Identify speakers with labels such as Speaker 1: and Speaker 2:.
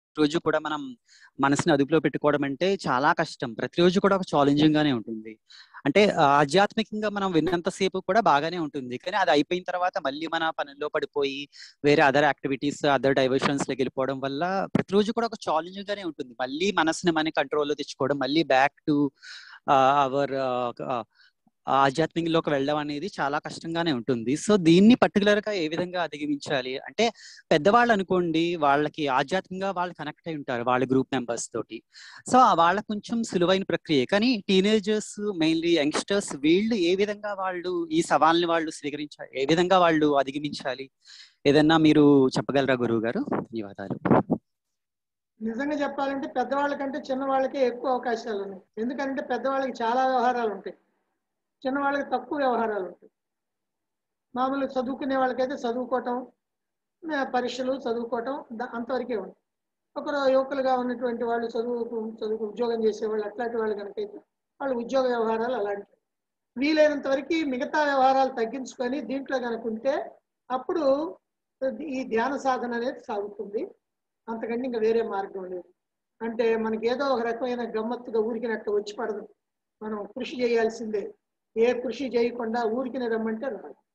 Speaker 1: రోజు కూడా మనం మనసుని అదుపులో పెట్టుకోవడం అంటే చాలా కష్టం ప్రతిరోజు కూడా ఒక ఛాలెంజింగ్ గానే ఉంటుంది అంటే ఆధ్యాత్మికంగా మనం విన్నంతసేపు కూడా బాగానే ఉంటుంది కానీ అది అయిపోయిన తర్వాత మళ్ళీ మన పనుల్లో పడిపోయి వేరే అదర్ యాక్టివిటీస్ అదర్ డైవర్షన్స్ లోకి వెళ్ళిపోవడం వల్ల ప్రతిరోజు కూడా ఒక ఛాలెంజింగ్ గానే ఉంటుంది మళ్ళీ మనసుని మన కంట్రోల్లో తెచ్చుకోవడం మళ్ళీ బ్యాక్ టు అవర్ ఆధ్యాత్మికంలోకి వెళ్ళడం అనేది చాలా కష్టంగానే ఉంటుంది సో దీన్ని పర్టికులర్ గా ఏ విధంగా అధిగమించాలి అంటే పెద్దవాళ్ళు అనుకోండి వాళ్ళకి ఆధ్యాత్మికంగా వాళ్ళు కనెక్ట్ అయి ఉంటారు వాళ్ళ గ్రూప్ మెంబర్స్ తోటి సో వాళ్ళ కొంచెం సులువైన ప్రక్రియ కానీ టీనేజర్స్ మెయిన్లీ యంగ్స్టర్స్ వీళ్ళు ఏ విధంగా వాళ్ళు ఈ సవాల్ని వాళ్ళు స్వీకరించాలి ఏ విధంగా వాళ్ళు అధిగమించాలి ఏదన్నా మీరు చెప్పగలరా గురువు గారు ధన్యవాదాలు
Speaker 2: నిజంగా చెప్పాలంటే పెద్దవాళ్ళకంటే చిన్నవాళ్ళకే ఎక్కువ అవకాశాలు ఉన్నాయి ఎందుకంటే పెద్దవాళ్ళకి చాలా వ్యవహారాలు ఉంటాయి చిన్నవాళ్ళకి తక్కువ వ్యవహారాలు ఉంటాయి మామూలు చదువుకునే వాళ్ళకైతే చదువుకోవటం ఆ, పరీక్షలు చదువుకోవటం ద- అంతవరకే ఉంది ఒకరు యువకులుగా ఉన్నటువంటి వాళ్ళు చదువుకు చదువుకు ఉద్యోగం చేసేవాళ్ళు అట్లాంటి వాళ్ళు కనుకైతే వాళ్ళ ఉద్యోగ వ్యవహారాలు అలాంటివి వీలైనంత వరకు మిగతా వ్యవహారాలు తగ్గించుకొని దీంట్లో కనుక ఉంటే అప్పుడు ఈ ధ్యాన సాధన అనేది సాగుతుంది అంతకంటే ఇంకా వేరే మార్గం లేదు అంటే మనకి ఏదో ఒక రకమైన గమ్మత్తుగా ఊరికినట్టు వచ్చి పడదు మనం కృషి చేయాల్సిందే ఏ కృషి చేయకుండా ఊరికిన రమ్మంటే రాదు